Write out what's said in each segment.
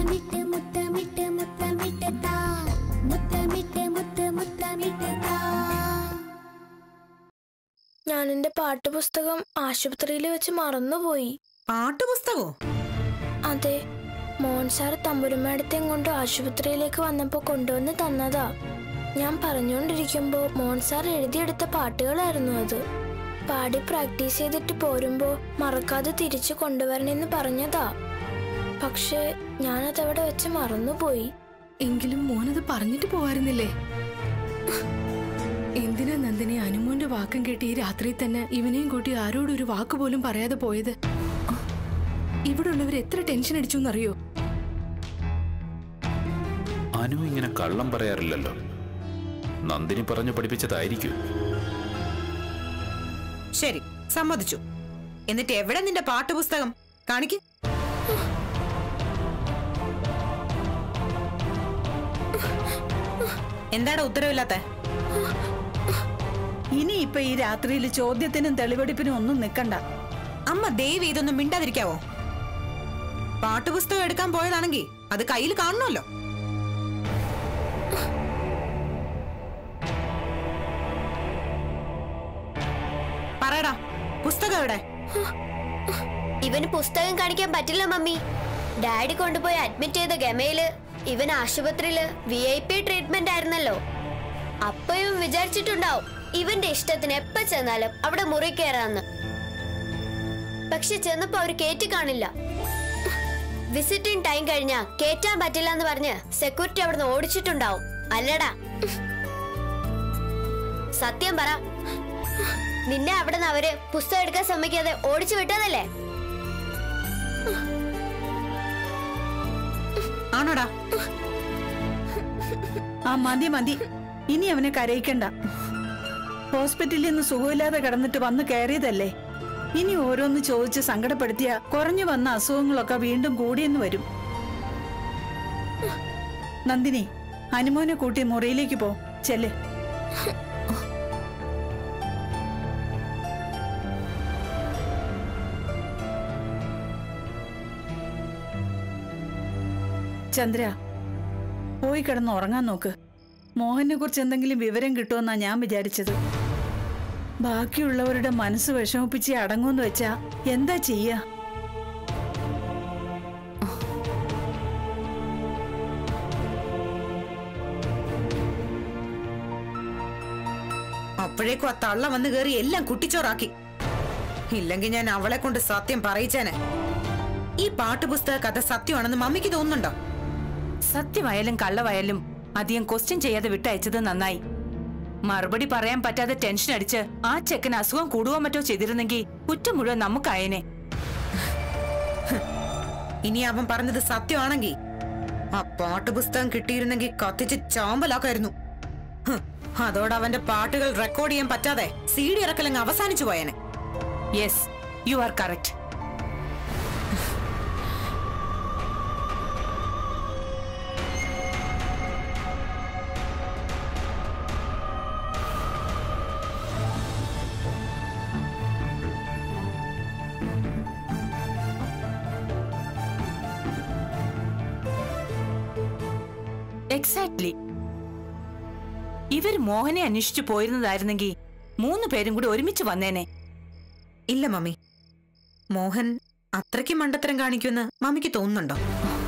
മുത്തമിട്ട് മുത്തമിട്ട് മുത്തമിട്ട് താ മുത്തമിട്ട് മുത്ത് മുത്തമിട്ട് താ ഞാൻ എന്റെ പാട്ടുപുസ്തകം ആശുപത്രിയിൽ വെച്ച് മറന്നുപോയി പാട്ടുപുസ്തകോ അതെ മോഹൻ സാർ തമ്പുരുമാടത്തെയും കൊണ്ട് ആശുപത്രിയിലേക്ക് വന്നപ്പോൾ കൊണ്ടുവന്ന് തന്നതാ ഞാൻ പറഞ്ഞുകൊണ്ടിരിക്കുമ്പോൾ മോഹൻ സാർ എഴുതിയെടുത്ത പാട്ടുകളായിരുന്നു അത് പാടി പ്രാക്ടീസ് ചെയ്തിട്ട് പോരുമ്പോൾ മറക്കാതെ തിരിച്ചു കൊണ്ടുവരണമെന്ന് പറഞ്ഞതാ പക്ഷേ ഞാനതവിടെ വെച്ച് മറന്നുപോയി എങ്കിലും മോനത് പറഞ്ഞിട്ട് പോവായിരുന്നില്ലേ എന്തിനാ നന്ദിനി അനുമോന്റെ വാക്കും കേട്ട് ഈ രാത്രി തന്നെ ഇവനെയും കൂട്ടി ആരോടും ഒരു വാക്ക് പോലും പറയാതെ പോയത് ഇവിടെ ഉള്ളവർ എത്ര ടെൻഷൻ അടിച്ചു എന്നറിയോ അനു ഇങ്ങനെ കള്ളം പറയാറില്ലല്ലോ നന്ദിനി പറഞ്ഞു പഠിപ്പിച്ചതായിരിക്കും ശരി സമ്മതിച്ചു എന്നിട്ട് എവിടെ നിന്റെ പാട്ടുപുസ്തകം കാണിക്ക് എന്താടാ ഉത്തരവില്ലാത്ത ഇനി ഇപ്പൊ ഈ രാത്രിയിൽ ചോദ്യത്തിനും തെളിവെടുപ്പിനും ഒന്നും നിൽക്കണ്ട അമ്മ ദേവി ഇതൊന്നും മിണ്ടാതിരിക്കാവോ പാട്ടുപുസ്തകം എടുക്കാൻ പോയതാണെങ്കിൽ അത് കയ്യിൽ കാണണമല്ലോ പറയടാ പുസ്തകം എവിടെ ഇവന് പുസ്തകം കാണിക്കാൻ പറ്റില്ല മമ്മി ഡാഡി കൊണ്ടുപോയി അഡ്മിറ്റ് ചെയ്ത ഗമയില് ഇവൻ ആശുപത്രിയില് വി ഐ പി ട്രീറ്റ്മെന്റ് ആയിരുന്നല്ലോ അപ്പൊ ഇവൻ വിചാരിച്ചിട്ടുണ്ടാവും ഇവന്റെ ഇഷ്ടത്തിന് എപ്പ ചെന്നാലും അവിടെ മുറി കയറാന്ന് പക്ഷെ ചെന്നപ്പോ അവര് കേറ്റി കാണില്ല വിസിറ്റിംഗ് ടൈം കഴിഞ്ഞാ കേറ്റാൻ പറ്റില്ല എന്ന് പറഞ്ഞ് സെക്യൂരിറ്റി അവിടുന്ന് ഓടിച്ചിട്ടുണ്ടാവും അല്ലടാ സത്യം പറ നിന്നെ അവിടുന്ന് അവര് പുസ്തകം എടുക്കാൻ സമ്മതിക്കാതെ ഓടിച്ചു വിട്ടതല്ലേ ആണോടാ ആ മതി മതി ഇനി അവനെ കരയിക്കണ്ട ഹോസ്പിറ്റലിൽ നിന്ന് സുഖമില്ലാതെ കിടന്നിട്ട് വന്ന് കയറിയതല്ലേ ഇനി ഓരോന്ന് ചോദിച്ച് സങ്കടപ്പെടുത്തിയ കുറഞ്ഞു വന്ന അസുഖങ്ങളൊക്കെ വീണ്ടും കൂടിയെന്ന് വരും നന്ദിനി ഹനുമോനെ കൂട്ടി മുറിയിലേക്ക് പോ ചെല്ലേ ചന്ദ്ര പോയി കിടന്ന് ഉറങ്ങാൻ നോക്ക് മോഹനെ കുറിച്ച് എന്തെങ്കിലും വിവരം കിട്ടുമെന്നാ ഞാൻ വിചാരിച്ചത് ബാക്കിയുള്ളവരുടെ മനസ്സ് വിഷമിപ്പിച്ച് അടങ്ങുമെന്ന് വെച്ചാ എന്താ ചെയ്യാ അപ്പോഴേക്കും ആ തള്ള വന്ന് കയറി എല്ലാം കുട്ടിച്ചോറാക്കി ഇല്ലെങ്കിൽ ഞാൻ അവളെ കൊണ്ട് സത്യം പറയിച്ചേനെ ഈ പാട്ടുപുസ്തക കഥ സത്യമാണെന്ന് മമ്മിക്ക് തോന്നുന്നുണ്ടോ സത്യമായാലും കള്ളമായാലും അധികം ക്വസ്റ്റ്യൻ ചെയ്യാതെ വിട്ടയച്ചത് നന്നായി മറുപടി പറയാൻ പറ്റാതെ ടെൻഷൻ അടിച്ച് ആ ചെക്കന് അസുഖം കൂടുവോ മറ്റോ ചെയ്തിരുന്നെങ്കിൽ കുറ്റം മുഴുവൻ നമുക്കായേനെ ഇനി അവൻ പറഞ്ഞത് സത്യമാണെങ്കിൽ ആ പാട്ടുപുസ്തകം കിട്ടിയിരുന്നെങ്കിൽ കത്തിച്ച് ചാമ്പലാക്കായിരുന്നു ഹ്, അതോടെ അവന്റെ പാട്ടുകൾ റെക്കോർഡ് ചെയ്യാൻ പറ്റാതെ സി ഡി ഇറക്കലങ്ങ് അവസാനിച്ചു പോയേനെ yes you are correct exactly ഇവർ മോഹനെ അന്വേഷിച്ചു പോയിരുന്നതായിരുന്നെങ്കിൽ മൂന്ന് പേരും കൂടി ഒരുമിച്ച് വന്നേനെ ഇല്ല മമ്മി മോഹൻ അത്രയ്ക്ക് മണ്ടത്തരം കാണിക്കുമെന്ന് മമ്മിക്ക് തോന്നുന്നുണ്ടോ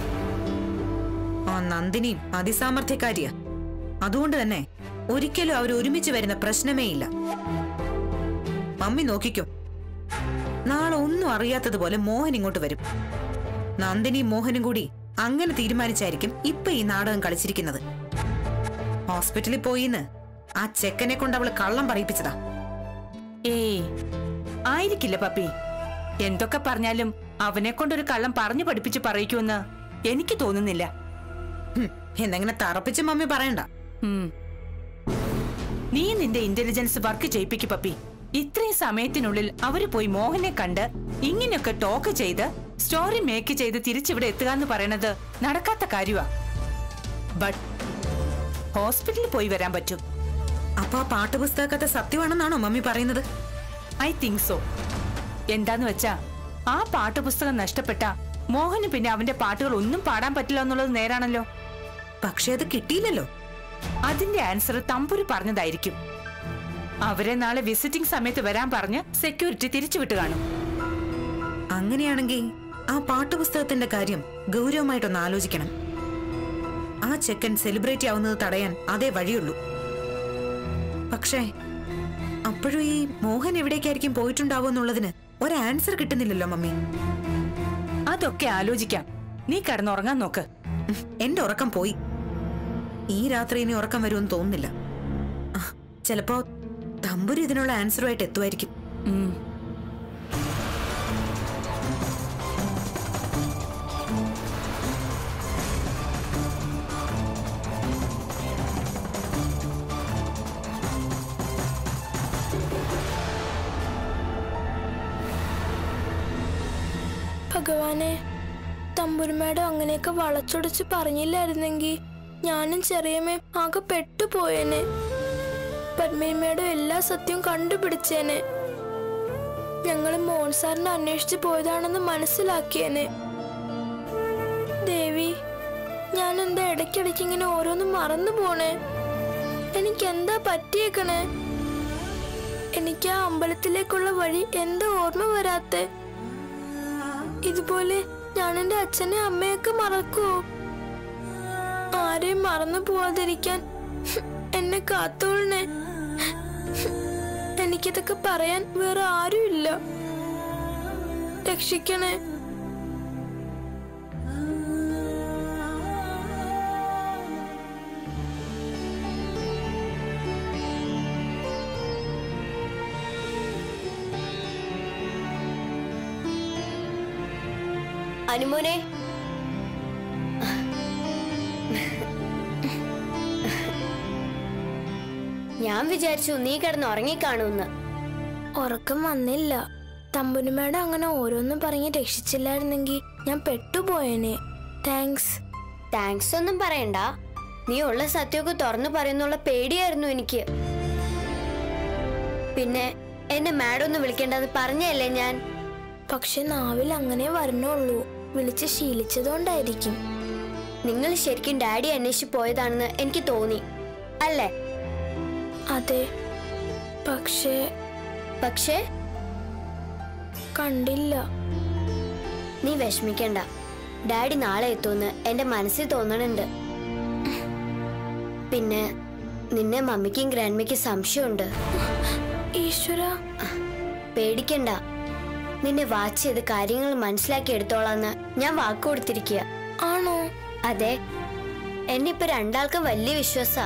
ആ നന്ദിനിയും അതിസാമർഥ്യക്കാരിയാ അതുകൊണ്ട് തന്നെ ഒരിക്കലും അവർ ഒരുമിച്ച് വരുന്ന പ്രശ്നമേ ഇല്ല മമ്മി നോക്കിക്കോ നാളെ ഒന്നും അറിയാത്തതുപോലെ മോഹൻ ഇങ്ങോട്ട് വരും നന്ദിനിയും മോഹനും കൂടി അങ്ങനെ തീരുമാനിച്ചായിരിക്കും ഇപ്പൊ ഈ നാടകം കളിച്ചിരിക്കുന്നത് ഹോസ്പിറ്റലിൽ പോയിന്ന് ആ ചെക്കനെ കൊണ്ട് അവള് കള്ളം പറയിപ്പിച്ചതാ ഏയ് ആയിരിക്കില്ല പപ്പി എന്തൊക്കെ പറഞ്ഞാലും അവനെ കൊണ്ടൊരു കള്ളം പറഞ്ഞു പഠിപ്പിച്ച് പറയിക്കുമെന്ന് എനിക്ക് തോന്നുന്നില്ല ഹും, എന്നെങ്ങനെ തറപ്പിച്ച് മമ്മി പറയണ്ട ഉം. നീ നിന്റെ ഇന്റലിജൻസ് വർക്ക് ചെയ്യിപ്പിക്ക് പപ്പി ഇത്രയും സമയത്തിനുള്ളിൽ അവര് പോയി മോഹനെ കണ്ട് ഇങ്ങനെയൊക്കെ ടോക്ക് ചെയ്ത് സ്റ്റോറി മേക്ക് ചെയ്ത് തിരിച്ചിവിടെ എത്തുക എന്ന് പറയണത് നടക്കാത്ത കാര്യമാ ബട്ട് ഹോസ്പിറ്റലിൽ പോയി വരാൻ പറ്റും അപ്പൊ ആ പാട്ടുപുസ്തക കഥ സത്യമാണെന്നാണോ മമ്മി പറയുന്നത് ഐ തിങ്ക് സോ എന്താന്ന് വെച്ചാ ആ പാട്ടുപുസ്തകം നഷ്ടപ്പെട്ട മോഹന് പിന്നെ അവന്റെ പാട്ടുകൾ ഒന്നും പാടാൻ പറ്റില്ല എന്നുള്ളത് നേരാണല്ലോ പക്ഷെ അത് കിട്ടിയില്ലല്ലോ അതിന്റെ ആൻസർ തമ്പുരു പറഞ്ഞതായിരിക്കും അവരെ നാളെ വിസിറ്റിംഗ് സമയത്ത് വരാൻ പറഞ്ഞ് സെക്യൂരിറ്റി തിരിച്ചുവിട്ട് കാണും അങ്ങനെയാണെങ്കിൽ ആ പാട്ടുപുസ്തകത്തിന്റെ കാര്യം ഗൗരവമായിട്ടൊന്ന് ആലോചിക്കണം ആ ചെക്കൻ സെലിബ്രേറ്റ് ആവുന്നത് തടയാൻ അതേ വഴിയുള്ളൂ പക്ഷേ അപ്പോഴും ഈ മോഹൻ എവിടേക്കായിരിക്കും പോയിട്ടുണ്ടാവുമെന്നുള്ളതിന് ഒരു ആൻസർ കിട്ടുന്നില്ലല്ലോ മമ്മി അതൊക്കെ ആലോചിക്കാം നീ കിടന്നുറങ്ങാൻ നോക്ക് ഉം, എന്റെ ഉറക്കം പോയി ഈ രാത്രി ഇനി ഉറക്കം വരുമെന്ന് തോന്നുന്നില്ല ആ, ചിലപ്പോ തമ്പുരു ഇതിനുള്ള ആൻസറുമായിട്ട് എത്തുമായിരിക്കും ഉം. ഭഗവാനെ തമ്പുരുമേടം അങ്ങനെയൊക്കെ വളച്ചൊടിച്ച് പറഞ്ഞില്ലായിരുന്നെങ്കിൽ ഞാനും ചെറിയമ്മയും ആകെ പെട്ടുപോയേനെ പത്മിനിമേടം എല്ലാ സത്യവും കണ്ടുപിടിച്ചേനെ ഞങ്ങള് മോൻ സാറിനെ അന്വേഷിച്ച് പോയതാണെന്ന് മനസ്സിലാക്കിയേനെ ദേവി ഞാൻ എന്താ ഇടയ്ക്കിടയ്ക്ക് ഇങ്ങനെ ഓരോന്ന് മറന്നു പോണേ എനിക്ക് എന്താ പറ്റിയേക്കണേ എനിക്ക് ആ അമ്പലത്തിലേക്കുള്ള വഴി എന്താ ഓർമ്മ വരാത്തെ ഇതുപോലെ ഞാൻ എന്റെ അച്ഛനെ അമ്മയൊക്കെ മറക്കുവോ ആരെയും മറന്നു പോവാതിരിക്കാൻ എന്നെ കാത്തോളണേ എനിക്കിതൊക്കെ പറയാൻ വേറെ ആരുമില്ല രക്ഷിക്കണേ അനുമോനെ ഞാൻ വിചാരിച്ചു നീ കിടന്ന് ഉറങ്ങിക്കാണൂന്ന് ഉറക്കം വന്നില്ല തമ്പുനുമേടെ അങ്ങനെ ഓരോന്നും പറഞ്ഞ് രക്ഷിച്ചില്ലായിരുന്നെങ്കിൽ ഞാൻ പെട്ടുപോയേനെ താങ്ക്സ് താങ്ക്സ് ഒന്നും പറയണ്ട നീ ഉള്ള സത്യമൊക്കെ തുറന്നു പറയുന്നുള്ള പേടിയായിരുന്നു എനിക്ക് പിന്നെ എന്നെ മാഡം ഒന്ന് വിളിക്കേണ്ടത് പറഞ്ഞല്ലേ ഞാൻ പക്ഷെ നാവിൽ അങ്ങനെ വരണുള്ളൂ വിളിച്ച് ശീലിച്ചതുകൊണ്ടായിരിക്കും നിങ്ങൾ ശരിക്കും ഡാഡി അന്വേഷിച്ച് പോയതാണെന്ന് എനിക്ക് തോന്നി അല്ലേ അതെ പക്ഷേ പക്ഷേ കണ്ടില്ല നീ വിഷമിക്കണ്ട ഡാഡി നാളെ എത്തുമെന്ന് എന്റെ മനസ്സിൽ തോന്നണുണ്ട് പിന്നെ നിന്നെ മമ്മിക്കും ഗ്രാൻഡ്മയ്ക്കും സംശയമുണ്ട് ഈശ്വര പേടിക്കണ്ട നിന്നെ വാച്ച് ചെയ്ത് കാര്യങ്ങൾ മനസ്സിലാക്കി എടുത്തോളാന്ന് ഞാൻ വാക്ക് കൊടുത്തിരിക്കുക ആണോ അതെ എന്നെ ഇപ്പൊ രണ്ടാൾക്കും വലിയ വിശ്വാസ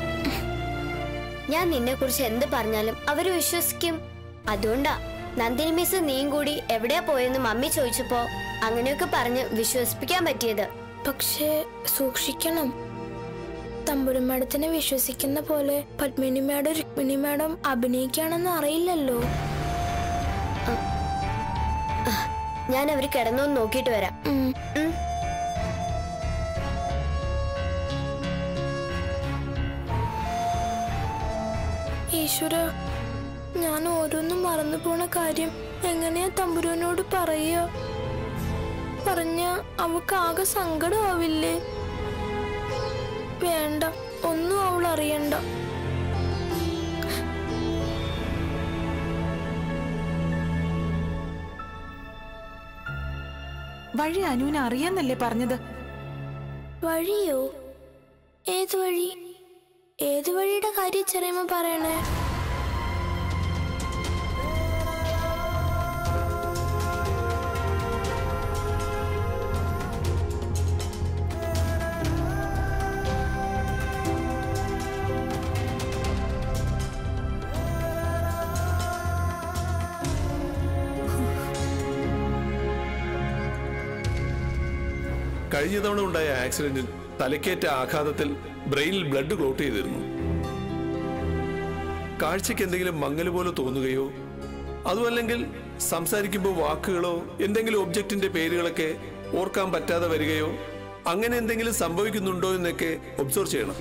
ഞാൻ നിന്നെ കുറിച്ച് എന്ത് പറഞ്ഞാലും അവര് വിശ്വസിക്കും അതുകൊണ്ടാ നന്ദിനി മിസ് നീയും കൂടി എവിടെയാ പോയെന്ന് മമ്മി ചോദിച്ചപ്പോ അങ്ങനെയൊക്കെ പറഞ്ഞ് വിശ്വസിപ്പിക്കാൻ പറ്റിയത് പക്ഷേ സൂക്ഷിക്കണം തമ്പുരു മാഡത്തിനെ വിശ്വസിക്കുന്ന പോലെ പത്മിനി മാഡം രുക്മിണി മാഡം അഭിനയിക്കുകയാണെന്ന് അറിയില്ലല്ലോ ഞാൻ അവര് കിടന്നോന്ന് നോക്കിയിട്ട് വരാം ഉം. ഉം. ഈശ്വര ഞാൻ ഓരോന്നും മറന്നു പോണ കാര്യം എങ്ങനെയാ തമ്പുരുവിനോട് പറയുക പറഞ്ഞ അവക്ക് ആകെ സങ്കടമാവില്ലേ വേണ്ട ഒന്നും അവൾ അറിയണ്ട വഴി അനുവിന് അറിയാന്നല്ലേ പറഞ്ഞത് വഴിയോ ഏത് വഴി ഏത് വഴിയുടെ കാര്യം ചെറിയമ്മ പറയണേ കഴിഞ്ഞ തവണ ഉണ്ടായ ആക്സിഡന്റിൽ തലക്കേറ്റ ആഘാതത്തിൽ ബ്രെയിനിൽ ബ്ലഡ് ക്ലോട്ട് ചെയ്തിരുന്നു കാഴ്ചയ്ക്ക് എന്തെങ്കിലും മങ്ങൽ പോലെ തോന്നുകയോ അതുമല്ലെങ്കിൽ സംസാരിക്കുമ്പോൾ വാക്കുകളോ എന്തെങ്കിലും ഒബ്ജക്റ്റിന്റെ പേരുകളൊക്കെ ഓർക്കാൻ പറ്റാതെ വരികയോ അങ്ങനെ എന്തെങ്കിലും സംഭവിക്കുന്നുണ്ടോ എന്നൊക്കെ ഒബ്സർവ് ചെയ്യണം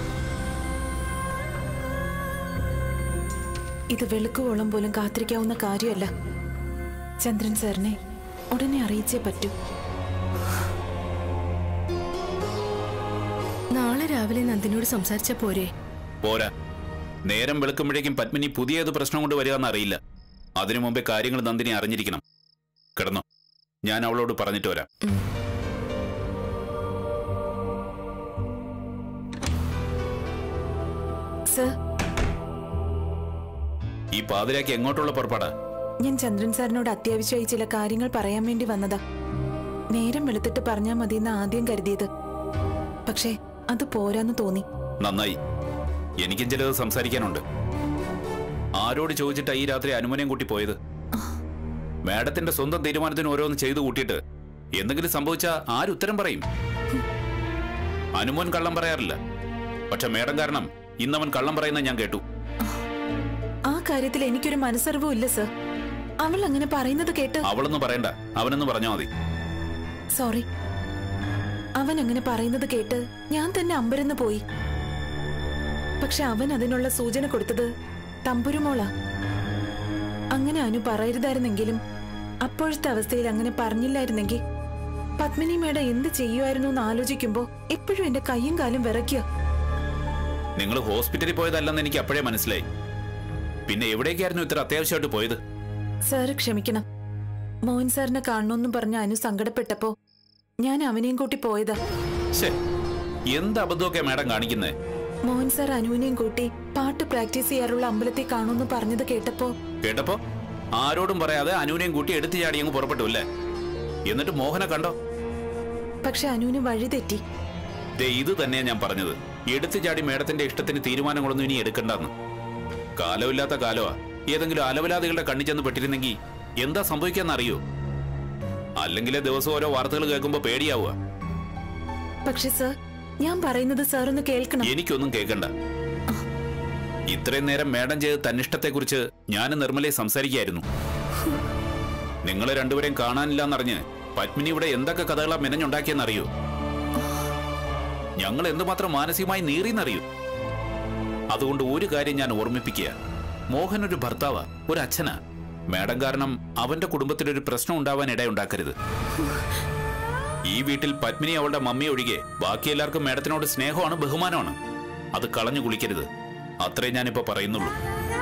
ഇത് വെളുക്കുവോളം പോലും കാത്തിരിക്കാവുന്ന കാര്യമല്ല ചന്ദ്രൻ സാറിനെ ഉടനെ അറിയിച്ചേ പറ്റൂ നാളെ രാവിലെ നന്ദിനോട് സംസാരിച്ച പോരെ പോരാ നേരം വെളുക്കുമ്പോഴേക്കും പത്മിനി പുതിയ ഏത് പ്രശ്നം കൊണ്ട് വരികയെന്ന് അറിയില്ല അതിനു മുമ്പേ കാര്യങ്ങൾ നന്ദിനി അറിഞ്ഞിരിക്കണം കിടന്നോ ഞാൻ അവളോട് പറഞ്ഞിട്ട് വരാം സർ ഈ പാതിരാക്ക് എങ്ങോട്ടുള്ള പുറപ്പാടാ ഞാൻ ചന്ദ്രൻ സാറിനോട് അത്യാവശ്യമായി ചില കാര്യങ്ങൾ പറയാൻ വേണ്ടി വന്നതാ നേരം വെളുത്തിട്ട് പറഞ്ഞാൽ മതിയെന്ന് ആദ്യം കരുതിയത് പക്ഷേ അത് പോരാന്ന് തോന്നി നന്നായി എനിക്കും ചിലത് സംസാരിക്കാനുണ്ട് ആരോട് ചോദിച്ചിട്ടാ ഈ രാത്രി അനുമനയും കൂട്ടി പോയത് മാഡത്തിന്റെ സ്വന്തം തീരുമാനത്തിന് ഓരോന്ന് ചെയ്തു കൂട്ടിയിട്ട് എന്തെങ്കിലും സംഭവിച്ചാ ആരുത്തരം പറയും അനുമോൻ കള്ളം പറയാറില്ല പക്ഷെ മേഡം കാരണം ഇന്നവൻ കള്ളം പറയുന്ന ഞാൻ കേട്ടു ആ കാര്യത്തിൽ എനിക്കൊരു മനസ്സറിവും ഇല്ല സർ അവൾ അങ്ങനെ പറയുന്നത് കേട്ട് അവളൊന്നും പറയണ്ട അവനൊന്ന് പറഞ്ഞാ മതി സോറി അവൻ അങ്ങനെ പറയുന്നത് കേട്ട് ഞാൻ തന്നെ അമ്പരന്ന് പോയി പക്ഷെ അവൻ അതിനുള്ള സൂചന കൊടുത്തത് തമ്പുരുമോളാ അങ്ങനെ അനു പറയരുതായിരുന്നെങ്കിലും അപ്പോഴത്തെ അവസ്ഥയിൽ അങ്ങനെ പറഞ്ഞില്ലായിരുന്നെങ്കിൽ പത്മിനി മേഡം എന്ത് ചെയ്യുമായിരുന്നു എന്ന് ആലോചിക്കുമ്പോ എപ്പോഴും എന്റെ കൈയും കാലും വിറയ്ക്കുക നിങ്ങൾ ഹോസ്പിറ്റലിൽ പോയതല്ലെന്ന് എനിക്ക് അപ്പോഴേ മനസ്സിലായി പിന്നെ എവിടേക്കായിരുന്നു ഇത്ര അത്യാവശ്യമായിട്ട് പോയത് സാറ് ക്ഷമിക്കണം മോഹൻ സാറിനെ കാണണമെന്നും പറഞ്ഞ് അനു സങ്കടപ്പെട്ടപ്പോ ഞാൻ അവനെയും കൂട്ടി പോയതാ ശേ എന്ത് അബദ്ധമൊക്കെ മാഡം കാണിക്കുന്നേ മോഹൻ സാർ അനുവിനെയും കൂട്ടി പാട്ട് പ്രാക്ടീസ് ചെയ്യാറുള്ള അമ്പലത്തിൽ കാണുമെന്ന് പറഞ്ഞത് കേട്ടപ്പോ കേട്ടപ്പോ ആരോടും പറയാതെ അനുവിനെയും കൂട്ടി എടുത്തു ചാടി അങ്ങ് പുറപ്പെട്ടു അല്ലേ എന്നിട്ട് മോഹനെ കണ്ടോ പക്ഷെ അനുവിന് വഴി തെറ്റി ദേ ഇത് തന്നെയാ ഞാൻ പറഞ്ഞത് എടുത്തു ചാടി മേഡത്തിന്റെ ഇഷ്ടത്തിന് തീരുമാനങ്ങളൊന്നും ഇനി എടുക്കണ്ടെന്ന് കാലമില്ലാത്ത കാലമാ ഏതെങ്കിലും അലവലാദികളുടെ കണ്ണി ചെന്ന് പെട്ടിരുന്നെങ്കിൽ എന്താ സംഭവിക്കാന്ന് അറിയോ അല്ലെങ്കിലേ ദിവസം ഓരോ വാർത്തകൾ കേൾക്കുമ്പോ പേടിയാവുക പക്ഷെ സർ ഞാൻ പറയുന്നത് സാർ ഒന്ന് കേൾക്കണം എനിക്കൊന്നും കേൾക്കണ്ട ഇത്രയും നേരം മേഡം ചെയ്ത് തന്നിഷ്ടത്തെക്കുറിച്ച് ഞാനും നിർമ്മലയെ സംസാരിക്കായിരുന്നു നിങ്ങളെ രണ്ടുപേരെയും കാണാനില്ലെന്നറിഞ്ഞ് പത്മിനി ഇവിടെ എന്തൊക്കെ കഥകളാ മെനഞ്ഞുണ്ടാക്കിയെന്നറിയോ ഞങ്ങൾ എന്തുമാത്രം മാനസികമായി നീറിയെന്നറിയോ അതുകൊണ്ട് ഒരു കാര്യം ഞാൻ ഓർമ്മിപ്പിക്കുക മോഹൻ ഒരു ഭർത്താവാ ഒരു അച്ഛനാ മേഡം കാരണം അവന്റെ കുടുംബത്തിലൊരു പ്രശ്നം ഉണ്ടാവാൻ ഇടയുണ്ടാക്കരുത് ഈ വീട്ടിൽ പത്മിനി അവളുടെ മമ്മി ഒഴികെ ബാക്കി എല്ലാവർക്കും മേഡത്തിനോട് സ്നേഹമാണ് ബഹുമാനമാണ് അത് കളഞ്ഞു കുളിക്കരുത് അത്രേ ഞാനിപ്പോ പറയുന്നുള്ളൂ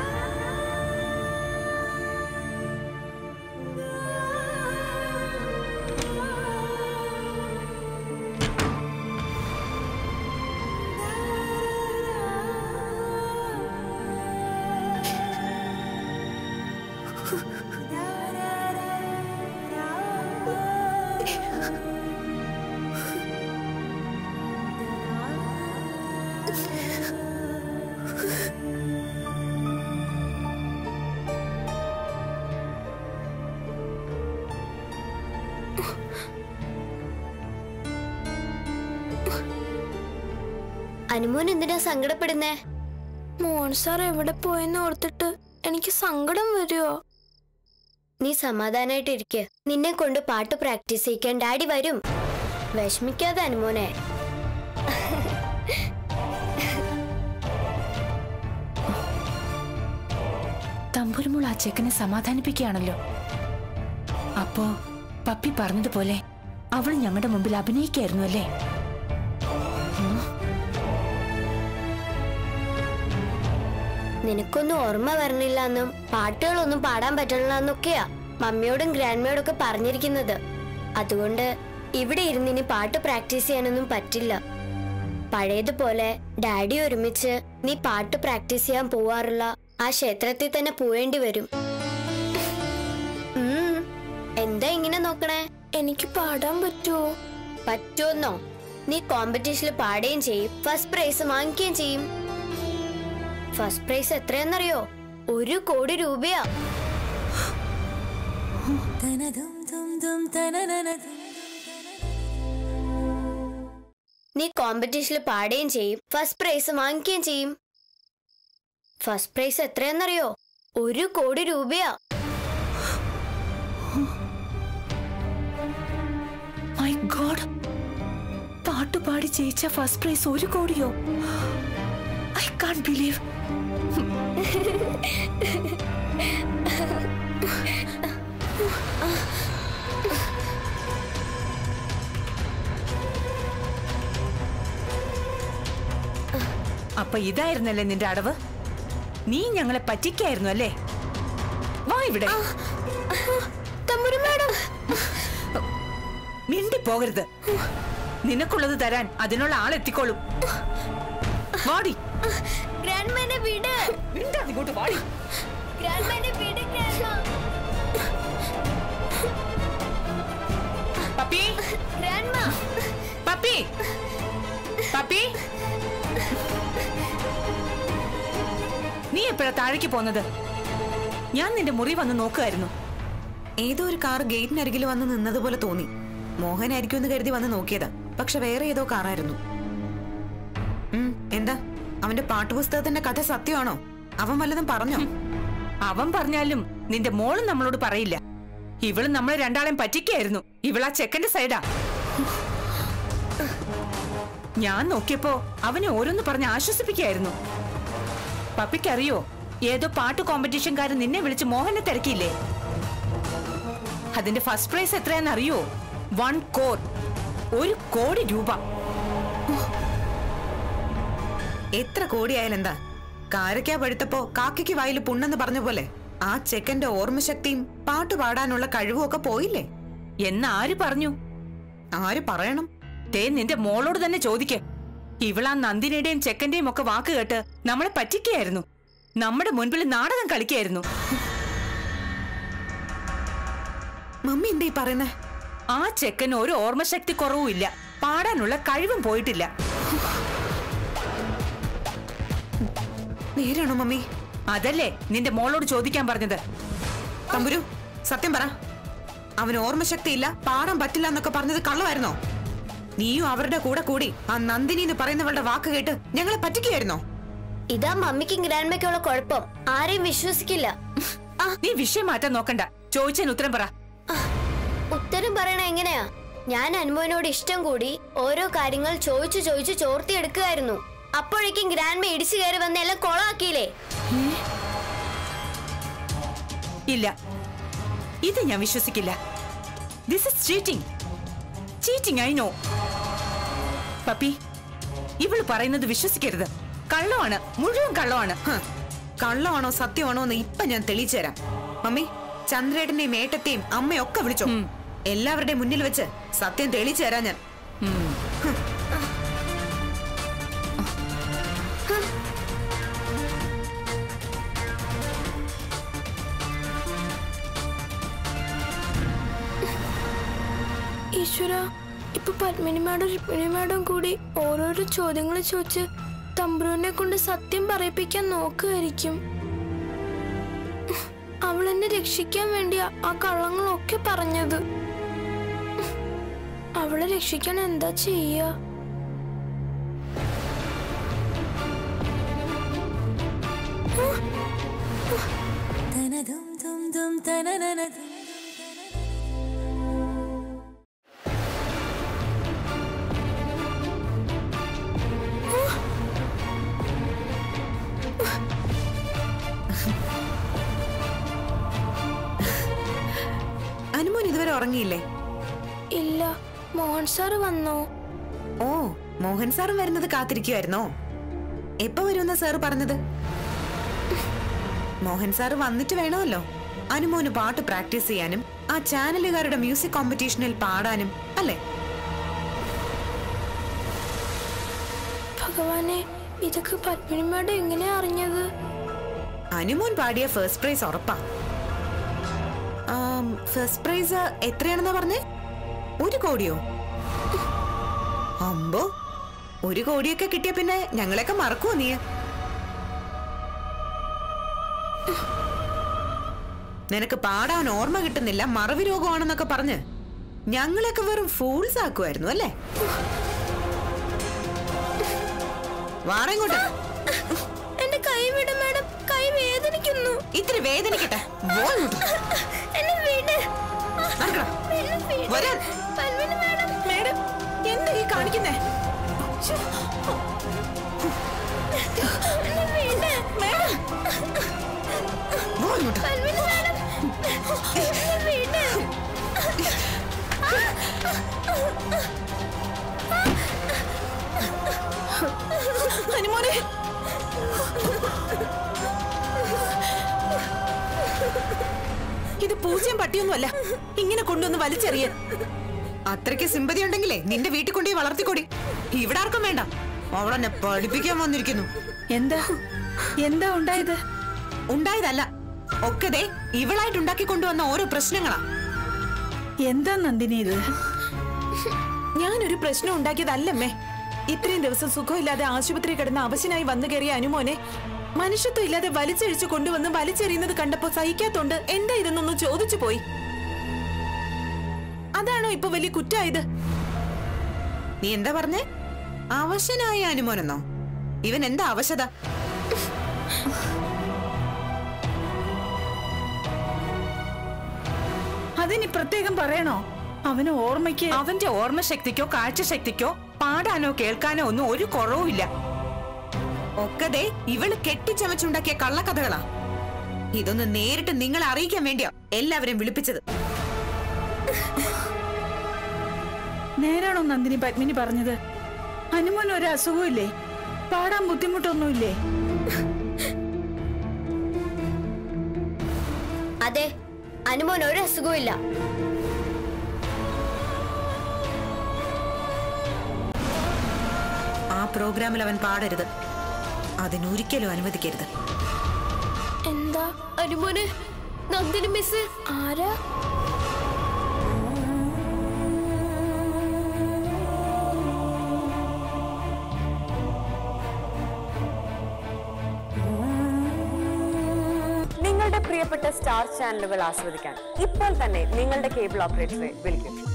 അനുമോൻ എന്തിനാ സങ്കടപ്പെടുന്നേ മോൻ സാർ എവിടെ പോയെന്ന് ഓർത്തിട്ട് എനിക്ക് സങ്കടം വരുമോ നീ സമാധാനായിട്ട് ഇരിക്ക് നിന്നെ കൊണ്ട് പാട്ട് പ്രാക്ടീസ് ചെയ്യിക്കാൻ ഡാഡി വരും വിഷമിക്കാതെ അനുമോനെ തമ്പുരുമോൾ ആ ചെക്കനെ സമാധാനിപ്പിക്കുകയാണല്ലോ അപ്പോ പപ്പി പറഞ്ഞതുപോലെ അവൾ ഞങ്ങളുടെ മുമ്പിൽ അഭിനയിക്കായിരുന്നു അല്ലേ നിനക്കൊന്നും ഓർമ്മ വരണില്ല എന്നും പാട്ടുകളൊന്നും പാടാൻ പറ്റണില്ല എന്നൊക്കെയാ മമ്മിയോടും ഗ്രാൻഡ്മയോടും ഒക്കെ പറഞ്ഞിരിക്കുന്നത് അതുകൊണ്ട് ഇവിടെ ഇരുന്ന് ഇനി പാട്ട് പ്രാക്ടീസ് ചെയ്യാനൊന്നും പറ്റില്ല പഴയതുപോലെ ഡാഡി ഒരുമിച്ച് നീ പാട്ട് പ്രാക്ടീസ് ചെയ്യാൻ പോവാറുള്ള ആ ക്ഷേത്രത്തിൽ തന്നെ പോവേണ്ടി വരും ഉം, എന്താ ഇങ്ങനെ നോക്കണേ എനിക്ക് പാടാൻ പറ്റുമോ പറ്റുമെന്നോ നീ കോമ്പറ്റീഷനിൽ പാടുകയും ചെയ്യും ഫസ്റ്റ് പ്രൈസ് വാങ്ങിക്കുകയും ചെയ്യും ഫസ്റ്റ് പ്രൈസ് എത്രയെന്നറിയോ ഒരു കോടി രൂപയാ നീ കോമ്പറ്റീഷനിൽ പാടുകയും ചെയ്യും ഫസ്റ്റ് പ്രൈസ് വാങ്ങിക്കുകയും ചെയ്യും ഫസ്റ്റ് പ്രൈസ് എത്രയെന്നറിയോ ഒരു കോടി രൂപയാ മൈ ഗോഡ് പാട്ടുപാടി ജയിച്ച ഫസ്റ്റ് പ്രൈസ് ഒരു കോടിയോ ഐ കാൺ ബിലീവ് അപ്പൊ ഇതായിരുന്നല്ലേ നിന്റെ അടവ് നീ ഞങ്ങളെ പറ്റിക്കായിരുന്നു അല്ലേ വാ ഇവിടെ തമ്പുരു മാഡം മിണ്ടി പോകരുത് നിനക്കുള്ളത് തരാൻ അതിനുള്ള ആളെത്തിക്കോളും വാടി ഗ്രാൻഡ്മാനെ വിട് മിണ്ടാതെ ഇങ്ങോട്ട് വാടി ഗ്രാൻഡ്മാനെ വിട് grandma puppy grandma puppy puppy നീ എപ്പോഴാ താഴേക്ക് പോന്നത് ഞാൻ നിന്റെ മുറി വന്ന് നോക്കുമായിരുന്നു ഏതോ ഒരു കാർ ഗേറ്റിനരികിൽ വന്ന് നിന്നതുപോലെ തോന്നി മോഹനായിരിക്കും എന്ന് കരുതി വന്ന് നോക്കിയതാ പക്ഷെ വേറെ ഏതോ കാറായിരുന്നു ഉം, എന്താ അവന്റെ പാട്ടുപുസ്തകത്തിന്റെ കഥ സത്യമാണോ അവൻ വല്ലതും പറഞ്ഞോ അവൻ പറഞ്ഞാലും നിന്റെ മോളും നമ്മളോട് പറയില്ല ഇവള് നമ്മളെ രണ്ടാളെയും പറ്റിക്കായിരുന്നു ഇവളാ ചെക്കന്റെ സൈഡാ ഞാൻ നോക്കിയപ്പോ അവനെ ഓരോന്ന് പറഞ്ഞ് ആശ്വസിപ്പിക്കായിരുന്നു പപ്പിക്കറിയോ ഏതോ പാട്ട് കോമ്പറ്റീഷൻകാരൻ നിന്നെ വിളിച്ച് മോഹനെ തിരക്കിയില്ലേ അതിന്റെ ഫസ്റ്റ് പ്രൈസ് എത്രയാന്ന് അറിയോ വൺ കോർ ഒരു കോടി രൂപ എത്ര കോടിയായാലും എന്താ കാരക്കാ പഴുത്തപ്പോ കാക്കയ്ക്ക് വായിൽ പുണ്ണെന്ന് പറഞ്ഞ പോലെ ആ ചെക്കന്റെ ഓർമ്മശക്തിയും പാട്ട് പാടാനുള്ള കഴിവും ഒക്കെ പോയില്ലേ എന്നാര് പറഞ്ഞു ആര് പറയണം തേ നിന്റെ മോളോട് തന്നെ ചോദിക്ക ഇവളാ നന്ദിനിയുടെയും ചെക്കന്റെയും ഒക്കെ വാക്ക് കേട്ട് നമ്മളെ പറ്റിക്കായിരുന്നു നമ്മുടെ മുൻപിൽ നാടകം കളിക്കായിരുന്നു മമ്മി എന്താ ഈ പറയുന്നേ ആ ചെക്കന് ഒരു ഓർമ്മശക്തി കുറവും ഇല്ല പാടാനുള്ള കഴിവും പോയിട്ടില്ല നേരാണോ മമ്മി അതല്ലേ നിന്റെ മോളോട് ചോദിക്കാൻ പറഞ്ഞത് തമ്പുരു സത്യം പറ അവന് ഓർമ്മശക്തി ഇല്ല പാടാൻ പറ്റില്ല എന്നൊക്കെ പറഞ്ഞത് കള്ളമായിരുന്നോ നീയും അവരുടെ കൂടെ കൂടി ആ നന്ദിനി എന്ന് പറയുന്നവളുടെ വാക്ക് കേട്ട് ഞങ്ങളെ പറ്റിക്കുകയായിരുന്നോ ഇതാ മമ്മിക്കും ഗ്രാൻഡ്മയ്ക്കുള്ള കുഴപ്പം ആരെയും വിശ്വസിക്കില്ല നീ വിഷയം മാറ്റാൻ നോക്കണ്ട ചോദിച്ചതിന് ഉത്തരം പറ ഉത്തരം പറയണ എങ്ങനെയാ ഞാൻ അനുമോനോട് ഇഷ്ടം കൂടി ഓരോ കാര്യങ്ങൾ ചോദിച്ചു ചോദിച്ചു ചോർത്തിയെടുക്കുകയായിരുന്നു അപ്പോഴേക്കും ഗ്രാൻഡ്മ ഇടിച്ചു കയറി വന്ന് എല്ലാം കൊളാക്കിയില്ലേ ഇല്ല ഇത് ഞാൻ വിശ്വസിക്കില്ല this is cheating cheating I no puppy ഇവള് പറയുന്നത് വിശ്വസിക്കരുത് കള്ളമാണ് മുഴുവൻ കള്ളമാണ് ഹ്, കള്ളമാണോ സത്യമാണോ എന്ന് ഇപ്പൊ ഞാൻ തെളിയിച്ചു തരാം മമ്മി ചന്ദ്രേട്ടന്റെയും ഏട്ടത്തെയും അമ്മയും ഒക്കെ വിളിച്ചോ എല്ലാവരുടെയും മുന്നിൽ വെച്ച് സത്യം തെളിയിച്ചു തരാം ഞാൻ ഈശ്വര ഇപ്പൊ പത്മിനി മാഡം രുക്മിണി മാഡം കൂടി ഓരോരോ ചോദ്യങ്ങൾ ചോദിച്ച് തമ്പ്രുവിനെ കൊണ്ട് സത്യം പറയിപ്പിക്കാൻ നോക്കുമായിരിക്കും അവൾ എന്നെ രക്ഷിക്കാൻ വേണ്ടിയാ ആ കള്ളങ്ങളൊക്കെ പറഞ്ഞത് അവളെ രക്ഷിക്കാൻ എന്താ ചെയ്യാ അനുമോൻ ഇതുവരെ ഉറങ്ങിയില്ലേ ഇല്ല മോഹൻ സാറ് വന്നോ ഓ മോഹൻ സാറും വരുന്നത് കാത്തിരിക്കുമായിരുന്നോ എപ്പോ വരുമെന്ന സാറ് പറഞ്ഞത് മോഹൻ സാറ് വന്നിട്ട് വേണമല്ലോ അനുമോന് പാട്ട് പ്രാക്ടീസ് ചെയ്യാനും ആ ചാനലുകാരുടെ മ്യൂസിക് കോമ്പറ്റീഷനിൽ പാടാനും അല്ലേ ഭഗവാനെ ഇതൊക്കെ പത്മിനി മാഡം എങ്ങനെയാ അറിഞ്ഞത് അനുമോൻ പാടിയ ഫസ്റ്റ് പ്രൈസ് ഉറപ്പാ ഫസ്റ്റ് പ്രൈസ് എത്രയാണെന്നാ പറഞ്ഞേ ഒരു കോടിയോ അമ്പോ ഒരു കോടിയൊക്കെ കിട്ടിയ പിന്നെ ഞങ്ങളെയൊക്കെ മറക്കുവോ നീ നിനക്ക് പാടാൻ ഓർമ്മ കിട്ടുന്നില്ല മറവി രോഗമാണെന്നൊക്കെ പറഞ്ഞ് ഞങ്ങളെയൊക്കെ വെറും ഫൂൾസ് ആക്കുമായിരുന്നു അല്ലേ വാറങ്ങോട്ട് എന്റെ കൈ വിട് മാഡം കൈ വേദനിക്കുന്നു ഇത്തിരി വേദനിക്കട്ടെ വോ ഇങ്ങോട്ട്. എന്നെ വിട് നടക്കടാ. എന്നെ വിട്. വരാൻ. പത്മിനി മാഡം മേഡം എന്താ ഈ കാണിക്കുന്നേ എന്നെ വിട്. വോ ഇങ്ങോട്ട്. പത്മിനി മാഡം എന്നെ വിട്. അനുമോനെ പൂച്ചയും പട്ടിയൊന്നുമല്ല ഇങ്ങനെ കൊണ്ടുവന്ന് വലിച്ചെറിയാൻ അത്രയ്ക്ക് സിമ്പതി ഉണ്ടെങ്കിലേ നിന്റെ വീട്ടിൽ കൊണ്ടുപോയി വളർത്തിക്കൊടി ഇവിടെ ആർക്കും വേണ്ട അവളെന്നെ പഠിപ്പിക്കാൻ വന്നിരിക്കുന്നു എന്താ എന്താ ഉണ്ടായത് ഉണ്ടായതല്ല ഒക്കെ ദേ ഇവളായിട്ട് ഉണ്ടാക്കി കൊണ്ടുവന്ന ഓരോ പ്രശ്നങ്ങളാ എന്താ നന്ദിനി ഇത് ഞാനൊരു പ്രശ്നം ഉണ്ടാക്കിയതല്ലമ്മേ ഇത്രയും ദിവസം സുഖമില്ലാതെ ആശുപത്രി കിടന്ന് അവശനായി വന്നു കയറിയ അനുമോനെ മനുഷ്യത്വം ഇല്ലാതെ വലിച്ചഴിച്ചു കൊണ്ടുവന്ന് വലിച്ചെറിയുന്നത് കണ്ടപ്പോ സഹിക്കാത്തോണ്ട് എന്താ ഇതെന്നൊന്ന് ചോദിച്ചു പോയി അതാണോ ഇപ്പൊ വലിയ കുറ്റായത് നീ എന്താ പറഞ്ഞേ അവശനായ അനുമോനെന്നോ ഇവൻ എന്താ അവശത അതിനി പ്രത്യേകം പറയണോ അവന് ഓർമ്മയ്ക്ക് അവന്റെ ഓർമ്മശക്തിക്കോ കാഴ്ചശക്തിക്കോ പാടാനോ കേൾക്കാനോ ഒന്നും ഒരു കുറവുമില്ല ഒക്കെ ദേ ഇവള് കെട്ടിച്ചമച്ചുണ്ടാക്കിയ കള്ളക്കഥകളാ ഇതൊന്ന് നേരിട്ട് നിങ്ങളെ അറിയിക്കാൻ വേണ്ടിയാ എല്ലാവരെയും വിളിപ്പിച്ചത് നേരാണോ നന്ദിനി പത്മിനി പറഞ്ഞത് അനുമോൻ ഒരു അസുഖമില്ലേ പാടാൻ ബുദ്ധിമുട്ടൊന്നുമില്ലേ അതെ അനുമോൻ ഒരു അസുഖവും ഇല്ല ആ പ്രോഗ്രാമിൽ അവൻ പാടരുത് അതിനൊരിക്കലും അനുവദിക്കരുത് എന്താ അനുമോന് നന്ദിനി മിസ് ആരാ നിങ്ങളുടെ പ്രിയപ്പെട്ട സ്റ്റാർ ചാനലുകൾ ആസ്വദിക്കാൻ ഇപ്പോൾ തന്നെ നിങ്ങളുടെ കേബിൾ ഓപ്പറേറ്ററെ വിളിക്കും